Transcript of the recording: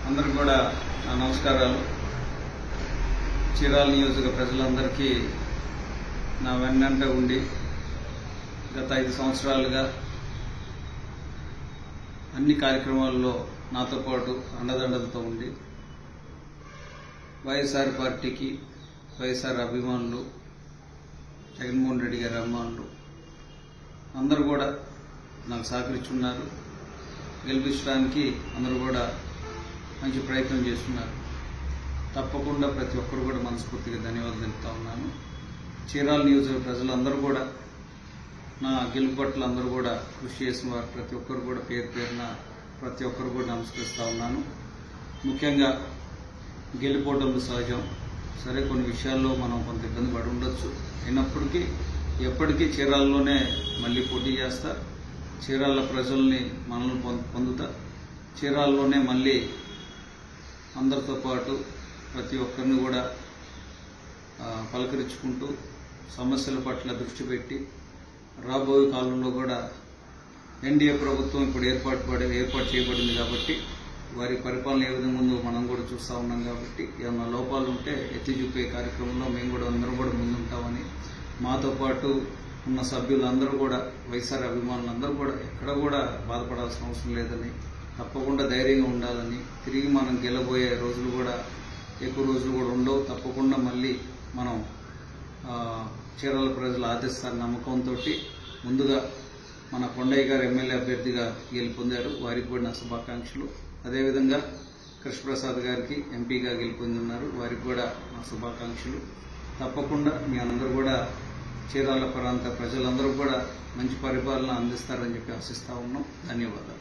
అందరికి కూడా నా నమస్కారాలు చీరాల నియోజక ప్రజలందరికీ నా వెన్నంట ఉండి గత ఐదు సంవత్సరాలుగా అన్ని కార్యక్రమాల్లో నాతో పాటు అండదండలతో ఉండి వైఎస్ఆర్ పార్టీకి వైఎస్ఆర్ అభిమానులు జగన్మోహన్ రెడ్డి గారి అభిమానులు అందరూ కూడా నాకు సహకరించున్నారు గెలిపించడానికి అందరూ కూడా మంచి ప్రయత్నం చేస్తున్నారు తప్పకుండా ప్రతి ఒక్కరు కూడా మనస్ఫూర్తిగా ధన్యవాదాలు తెలుపుతా ఉన్నాను చీరాల నియోజక ప్రజలందరూ కూడా నా గెలుపు పట్ల అందరూ కూడా కృషి చేసిన వారు ప్రతి ఒక్కరు కూడా పేరు పేరున ప్రతి ఒక్కరు కూడా నమస్కరిస్తా ఉన్నాను ముఖ్యంగా గెలుపోవటంలో సహజం సరే కొన్ని విషయాల్లో మనం కొంత ఇబ్బంది పడి ఉండొచ్చు అయినప్పటికీ ఎప్పటికీ చీరాల్లోనే మళ్ళీ పోటీ చేస్తా చీరాల ప్రజల్ని మనల్ని పొంద- పొందుతా చీరాల్లోనే మళ్ళీ అందరితో పాటు ప్రతి ఒక్కరిని కూడా ఆ, పలకరించుకుంటూ సమస్యల పట్ల దృష్టి పెట్టి రాబోయే కాలంలో కూడా ఎన్డీఏ ప్రభుత్వం ఇప్పుడు ఏర్పాటు పడి ఏర్పాటు చేయబడింది కాబట్టి వారి పరిపాలన ఏ విధంగా ఉందో మనం కూడా చూస్తూ ఉన్నాం కాబట్టి ఏమైనా లోపాలు ఉంటే ఎత్తి చూపే కార్యక్రమంలో మేము కూడా అందరం కూడా ముందుంటామని మాతో పాటు ఉన్న సభ్యులందరూ కూడా వైఎస్ఆర్ అభిమానులు అందరూ కూడా ఎక్కడ కూడా బాధపడాల్సిన అవసరం లేదని తప్పకుండా ధైర్యంగా ఉండాలని తిరిగి మనం గెలబోయే రోజులు కూడా ఎక్కువ రోజులు కూడా ఉండవు తప్పకుండా మళ్ళీ మనం ఆ, చీరాల ప్రజలు ఆదరిస్తారన్న నమ్మకంతో ముందుగా మన కొండయ్య గారు ఎమ్మెల్యే అభ్యర్థిగా గెలుపొందారు వారికి కూడా నా శుభాకాంక్షలు అదేవిధంగా కృష్ణప్రసాద్ గారికి ఎంపీగా గెలుపొంది ఉన్నారు వారికి కూడా నా శుభాకాంక్షలు తప్పకుండా మీ అందరూ కూడా చీరాల ప్రాంత ప్రజలందరూ కూడా మంచి పరిపాలన అందిస్తారని చెప్పి ఆశిస్తా ఉన్నాం ధన్యవాదాలు